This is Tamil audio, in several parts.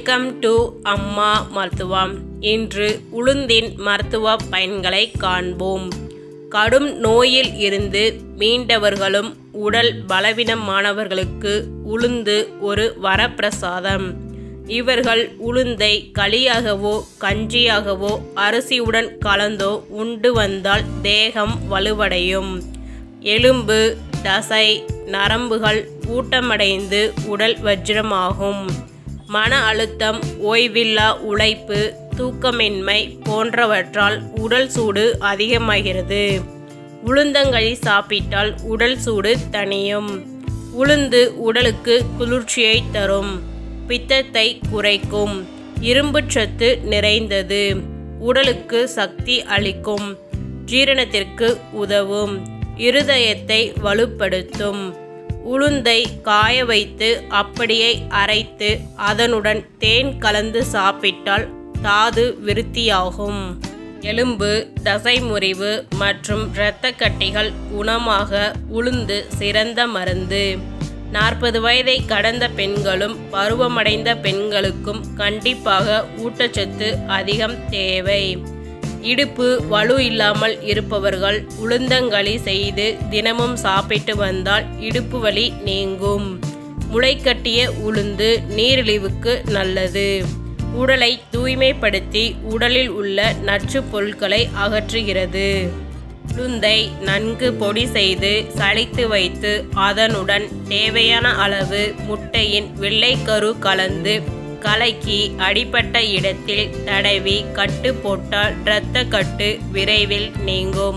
வெல்கம் டு அம்மா மருத்துவம் இன்று உளுந்தின் மருத்துவ பயன்களை காண்போம் கடும் நோயில் இருந்து மீண்டவர்களும் உடல் பலவீனமானவர்களுக்கு உளுந்து ஒரு வரப்பிரசாதம் இவர்கள் உளுந்தை களியாகவோ கஞ்சியாகவோ அரிசியுடன் கலந்தோ உண்டு வந்தால் தேகம் வலுவடையும் எலும்பு தசை நரம்புகள் ஊட்டமடைந்து உடல் வஜ்ரமாகும் மன அழுத்தம் ஓய்வில்லா உழைப்பு தூக்கமின்மை போன்றவற்றால் உடல் சூடு அதிகமாகிறது உளுந்தங்களி சாப்பிட்டால் உடல் சூடு தணியும் உளுந்து உடலுக்கு குளிர்ச்சியை தரும் பித்தத்தை குறைக்கும் இரும்புச்சத்து நிறைந்தது உடலுக்கு சக்தி அளிக்கும் ஜீரணத்திற்கு உதவும் இருதயத்தை வலுப்படுத்தும் உளுந்தை காய வைத்து அப்படியே அரைத்து அதனுடன் தேன் கலந்து சாப்பிட்டால் தாது விருத்தியாகும் எலும்பு தசை முறிவு மற்றும் இரத்த கட்டிகள் குணமாக உளுந்து சிறந்த மருந்து நாற்பது வயதை கடந்த பெண்களும் பருவமடைந்த பெண்களுக்கும் கண்டிப்பாக ஊட்டச்சத்து அதிகம் தேவை இடுப்பு வலு இல்லாமல் இருப்பவர்கள் உளுந்தங்களி செய்து தினமும் சாப்பிட்டு வந்தால் இடுப்பு வலி நீங்கும் முளைக்கட்டிய உளுந்து நீரிழிவுக்கு நல்லது உடலை தூய்மைப்படுத்தி உடலில் உள்ள நச்சுப் பொருட்களை அகற்றுகிறது உளுந்தை நன்கு பொடி செய்து சலித்து வைத்து அதனுடன் தேவையான அளவு முட்டையின் வெள்ளைக்கரு கலந்து கலக்கி அடிப்பட்ட இடத்தில் தடவி கட்டு போட்டால் இரத்த கட்டு விரைவில் நீங்கும்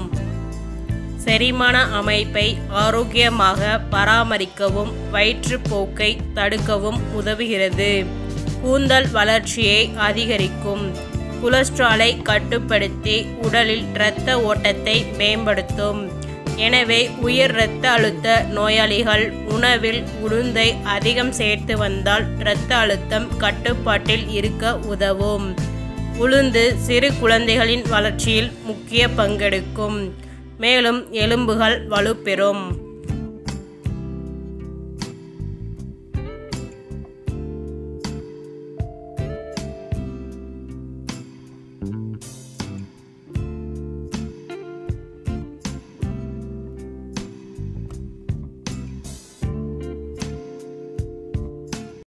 செரிமான அமைப்பை ஆரோக்கியமாக பராமரிக்கவும் வயிற்றுப்போக்கை தடுக்கவும் உதவுகிறது கூந்தல் வளர்ச்சியை அதிகரிக்கும் கொலஸ்ட்ராலை கட்டுப்படுத்தி உடலில் இரத்த ஓட்டத்தை மேம்படுத்தும் எனவே உயர் இரத்த அழுத்த நோயாளிகள் உணவில் உளுந்தை அதிகம் சேர்த்து வந்தால் இரத்த அழுத்தம் கட்டுப்பாட்டில் இருக்க உதவும் உளுந்து சிறு குழந்தைகளின் வளர்ச்சியில் முக்கிய பங்கெடுக்கும் மேலும் எலும்புகள் வலுப்பெறும்